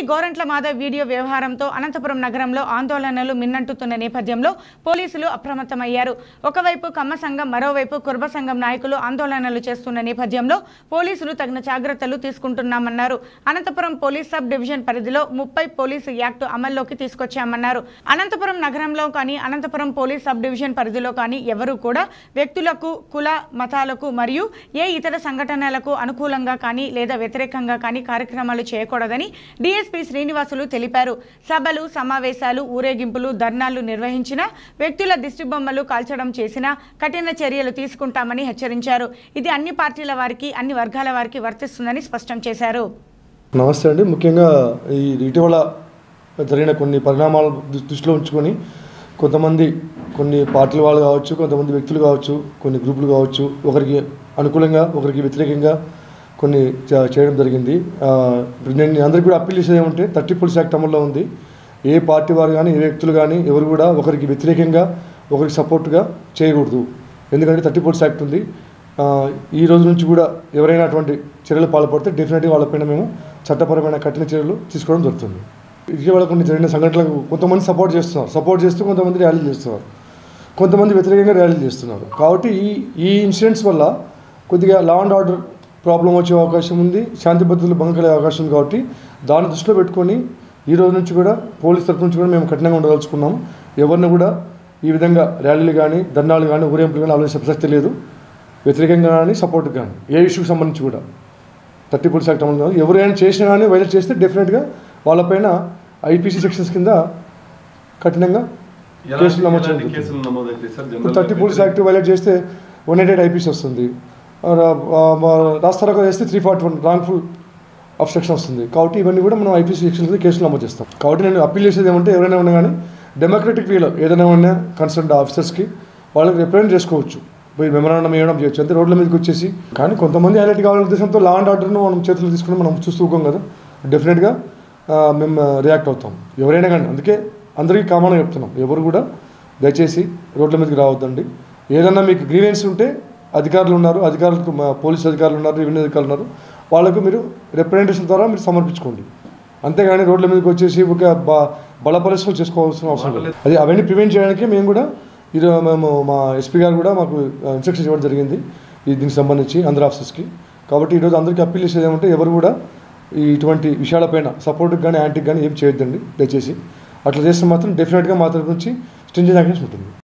Gorantla Madhav video వ్యవహారంతో అనంతపురం నగరంలో ఆందోళనలు మిన్నంటుతున్న నేపథ్యంలో పోలీసులు అప్రమత్తమయ్యారు ఒకవైపు కమ్మ సంఘం మరోవైపు కుర్బ సంఘం నాయకులు ఆందోళనలు చేస్తున్న నేపథ్యంలో పోలీసులు తగిన జాగ్రత్తలు తీసుకుంటున్నామన్నారు అనంతపురం పోలీస్ సబ్ డివిజన్ పరిధిలో ముప్పై పోలీసు యాక్ట్ అమల్లోకి తీసుకొచ్చామన్నారు అనంతపురం నగరంలో కానీ అనంతపురం పోలీస్ సబ్ డివిజన్ పరిధిలో కానీ ఎవరూ కూడా వ్యక్తులకు కుల మతాలకు మరియు ఏ ఇతర సంఘటనలకు అనుకూలంగా కానీ లేదా వ్యతిరేకంగా కానీ కార్యక్రమాలు చేయకూడదని డిఎస్పీ శ్రీనివాసులు తెలిపారు సభలు సమావేశాలు ఊరేగింపులు ధర్నాలు నిర్వహించిన వ్యక్తుల దిష్టిబొమ్మలు కాల్చడం చేసినా కఠిన చర్యలు తీసుకుంటామని హెచ్చరించారు ఇది అన్ని పార్టీల వారికి అన్ని వర్గాల వారికి వర్తిస్తుందని స్పష్టం చేశారు నమస్తే అండి ముఖ్యంగా ఈ ఇటీవల జరిగిన కొన్ని పరిణామాలు దృ- దృష్టిలో ఉంచుకొని కొంతమంది కొన్ని పార్టీల వాళ్ళు కావచ్చు కొంతమంది వ్యక్తులు కావచ్చు కొన్ని గ్రూపులు కావచ్చు ఒకరికి అనుకూలంగా ఒకరికి వ్యతిరేకంగా కొన్ని చ- చేయడం జరిగింది ఆ, ఇప్పుడు నేను అందరికీ కూడా అప్పీల్ చేసేది ఏమంటే థర్టీ పోలీస్ యాక్ట్ అమల్లో ఉంది ఏ పార్టీ వారు కానీ ఏ వ్యక్తులు కానీ ఎవరు కూడా ఒకరికి వ్యతిరేకంగా ఒకరికి సపోర్ట్గా చేయకూడదు ఎందుకంటే థర్టీ పోలీస్ యాక్ట్ ఉంది ఆ, ఈ రోజు నుంచి కూడా ఎవరైనా అటువంటి చర్యలు పాల్పడితే డెఫినెట్గా వాళ్ళపైన మేము చట్టపరమైన కఠిన చర్యలు తీసుకోవడం జరుగుతుంది ఇటీవల కొన్ని జరిగిన సంఘటనలకు కొంతమంది సపోర్ట్ చేస్తున్నారు సపోర్ట్ చేస్తూ కొంతమంది ర్యాలీలు చేస్తున్నారు కొంతమంది వ్యతిరేకంగా ర్యాలీలు చేస్తున్నారు కాబట్టి ఈ ఈ ఇన్సిడెంట్స్ వల్ల కొద్దిగా లా అండ్ ఆర్డర్ ప్రాబ్లం వచ్చే అవకాశం ఉంది శాంతి భద్రతలు భంగం కలిగే అవకాశం ఉంది కాబట్టి దాన్ని దృష్టిలో పెట్టుకొని ఈ రోజు నుంచి కూడా పోలీస్ తరఫు నుంచి కూడా మేము కఠినంగా ఉండదలుచుకున్నాము ఎవరిని కూడా ఈ విధంగా ర్యాలీలు కానీ ధర్నాలు కానీ ఊరేంపులు కానీ ఆలోచించే ప్రసక్తి లేదు వ్యతిరేకంగా కానీ సపోర్ట్ కానీ ఏ ఇష్యూకి సంబంధించి కూడా థర్టీ పోలీస్ యాక్ట్ అమలు కాదు. ఎవరైనా చేసినా కానీ వైలేట్ చేస్తే డెఫినెట్గా వాళ్ళపైన ఐపీసీ సెక్షన్స్ కింద కఠినంగా కేసులు నమోదు ఎలాంటి చేయాలి. కేసులు నమోదైతాయి సార్ ఇప్పుడు general thirty police act violate చేస్తే వన్ ఎయిట్ ఎయిట్ ఐపీసీ వస్తుంది రాస్తారా చేస్తే three forty one wrongful obstruction వస్తుంది కాబట్టి ఇవన్నీ కూడా మనం ఐపీసీ సెక్షన్ కింద కేసులు నమోదు చేస్తాం కాబట్టి నేను అప్పీల్ చేసేది ఏమంటే ఎవరైనా ఉన్నా కానీ డెమోక్రటిక్ వీలో ఏదైనా ఉన్నా కన్సర్న్ ఆఫీసర్స్కి వాళ్ళకి రిప్రజెంట్ చేసుకోవచ్చు పోయి మెమరాండం వేయడం చేయొచ్చు అంతే రోడ్ల మీదకి వచ్చేసి కానీ కొంతమంది హైలైట్ కావాలనే ఉద్దేశంతో లా అండ్ ఆర్డర్ను మనం చేతులు తీసుకుని మనం చూస్తూ ఊకోం కదా డెఫినెట్గా ఆ, మేము రియాక్ట్ అవుతాం ఎవరైనా కానీ అందుకే అందరికీ కామన్గా చెప్తున్నాం ఎవరు కూడా దయచేసి రోడ్ల మీదకి రావద్దండి ఏదన్నా మీకు గ్రీవెన్స్ ఉంటే అధికారులు ఉన్నారు అధికారులకు మా పోలీస్ అధికారులు ఉన్నారు రెవెన్యూ అధికారులు ఉన్నారు వాళ్ళకు మీరు రిప్రజెంటేషన్ ద్వారా మీరు సమర్పించుకోండి అంతేగాని రోడ్ల మీదకి వచ్చేసి ఒక బ- బల పరిశ్రమలు చేసుకోవాల్సిన అవసరం లేదు అది అవన్నీ ప్రివెంట్ చేయడానికి మేము కూడా ఈరోజు మేము మా ఎస్పీ గారు కూడా మాకు ఇన్స్ట్రక్షన్స్ ఇవ్వడం జరిగింది ఈ దీనికి సంబంధించి అందరు ఆఫీసర్స్కి కాబట్టి ఈరోజు అందరికీ అప్పీల్ చేసేది ఏమంటే ఎవరు కూడా ఈ ఇటువంటి విషయాలపైన సపోర్ట్కి కానీ యాంటీకి కానీ ఏం చేయొద్దండి దయచేసి అట్లా చేస్తే మాత్రం డెఫినెట్గా మా తరపు నుంచి స్ట్రింజెంట్ యాక్షన్స్ ఉంటుంది